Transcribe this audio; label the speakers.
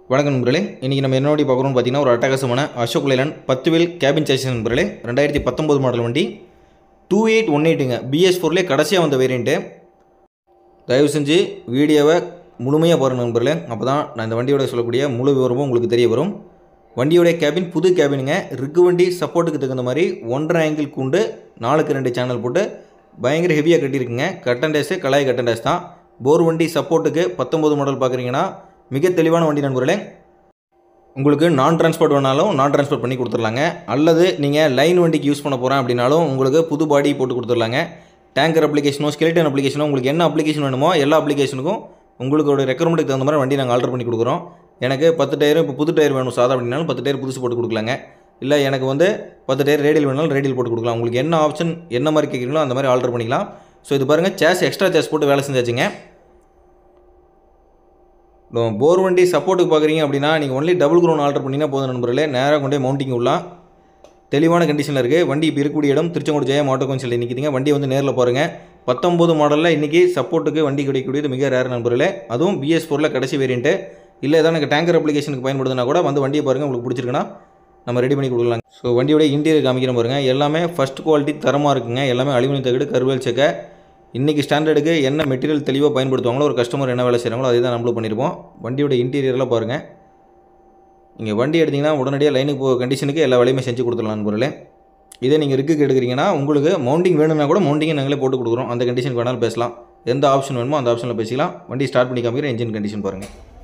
Speaker 1: வணக்கம் நண்பர்களே இன்றைக்கி நம்ம என்ன வண்டி பார்க்குறோம்னு பார்த்தீங்கன்னா ஒரு அட்டகாசமான அசோக் லைலன் பத்து வீல் கேபின் சேஷன் நண்பர்களே ரெண்டாயிரத்தி பத்தொம்போது மாடல் வண்டி டூ எயிட் ஒன் எயிட்டுங்க பிஎஸ் ஃபோர்லேயே கடைசியாக வந்த வேரியண்ட்டு தயவு செஞ்சு வீடியோவை முழுமையாக பாருங்கள் நண்பர்களே அப்போ தான் நான் இந்த வண்டியோட சொல்லக்கூடிய முழு விவரமும் உங்களுக்கு தெரிய வரும் வண்டியோடைய கேபின் புது கேபினுங்க ரிக்கு வண்டி சப்போர்ட்டுக்கு தகுந்த மாதிரி ஒன்றரை ஆங்கிள் கூண்டு நாலுக்கு ரெண்டு சேனல் போட்டு பயங்கர ஹெவியாக கட்டியிருக்குங்க கட்டன் டேஸு கலாய் கட்டன் டேஸ் தான் போர் வண்டி சப்போர்ட்டுக்கு பத்தொம்போது மாடல் பார்க்குறீங்கன்னா மிக தெளிவான வண்டி நண்பர்களே உங்களுக்கு நான் டிரான்ஸ்போர்ட் வேணாலும் நான் டிரான்ஸ்போர்ட் பண்ணி கொடுத்துர்லாங்க அல்லது நீங்கள் லைன் வண்டிக்கு யூஸ் பண்ண போகிறேன் அப்படின்னாலும் உங்களுக்கு புது பாடி போட்டு கொடுத்துர்லாங்க டேங்கர் அப்ளிகேஷனோ ஸ்கெலிட்டன் அப்ளிகேஷனோ உங்களுக்கு என்ன அப்ளிகேஷன் வேணுமோ எல்லா அப்ளிகேஷனுக்கும் உங்களோட ரெக்குவயர்மெண்ட்டுக்கு தகுந்த மாதிரி வண்டி நாங்கள் ஆல்டர் பண்ணி கொடுக்குறோம் எனக்கு பத்து டயரும் இப்போ புது டயர் வேணும் சாதா அப்படின்னாலும் பத்து டயர் புதுசு போட்டு கொடுக்கலாங்க இல்லை எனக்கு வந்து பத்து டயர் ரேடியல் வேணாலும் ரேடியல் போட்டு கொடுக்கலாம் உங்களுக்கு என்ன ஆப்ஷன் என்ன மாதிரி கேட்குறீங்களோ அந்த மாதிரி ஆல்டர் பண்ணிக்கலாம் ஸோ இது பாருங்கள் சேஸ் எக்ஸ்ட்ரா சேஸ் போட்டு வேலை செஞ்சாச்சுங்க போர் வண்டி சப்போர்ட்டுக்கு பார்க்குறீங்க அப்படின்னா நீங்கள் ஒன்லி டபுள் க்ரௌன் ஆல்டர் பண்ணிங்கன்னா போதும் நண்பர்களே நேராக கொண்டே மவுண்டிங் உள்ளாம் தெளிவான கண்டிஷனில் இருக்குது வண்டி இப்போ இருக்கக்கூடிய இடம் திருச்செங்கோடு ஜெயம் ஆட்டோ கவுன்சில் நிற்கிதுங்க வண்டி வந்து நேரில் பாருங்கள் பத்தொம்போது மாடலில் இன்றைக்கி சப்போர்ட்டுக்கு வண்டி கிடைக்கக்கூடியது மிக ரேர் நண்பர்களே அதுவும் பிஎஸ் ஃபோரில் கடைசி வேரியண்ட்டு இல்லை ஏதாவது எனக்கு டேங்கர் அப்ளிகேஷனுக்கு பயன்படுதுனா கூட வந்து வண்டியை பாருங்கள் உங்களுக்கு பிடிச்சிருக்குன்னா நம்ம ரெடி பண்ணி கொடுக்கலாம் ஸோ வண்டியோட இன்டீரியர் காமிக்கிற பாருங்கள் எல்லாமே ஃபஸ்ட் குவாலிட்டி தரமாக இருக்குங்க எல்லாமே அலுமினியம் தகடு கருவேல் செக்கை இன்றைக்கி ஸ்டாண்டர்டுக்கு என்ன மெட்டீரியல் தெளிவாக பயன்படுத்துவாங்களோ ஒரு கஸ்டமர் என்ன வேலை செய்கிறாங்களோ அதே தான் நம்மளும் பண்ணியிருப்போம் வண்டியோட இன்டீரியர்லாம் பாருங்கள் நீங்கள் வண்டி எடுத்திங்கன்னா உடனடியாக லைனுக்கு போக கண்டிஷனுக்கு எல்லா வேலையுமே செஞ்சு கொடுத்துடலாம் பொருளே இதே நீங்கள் ரிக்குக்கு எடுக்கிறீங்கன்னா உங்களுக்கு மவுண்டிங் வேணும்னா கூட மவுண்டிங்கை நாங்களே போட்டு கொடுக்குறோம் அந்த கண்டிஷனுக்கு வேணாலும் பேசலாம் எந்த ஆப்ஷன் வேணுமோ அந்த ஆப்ஷனில் பேசிக்கலாம் வண்டி ஸ்டார்ட் பண்ணி காமிக்கிற இன்ஜின் கண்டிஷன் பாருங்கள்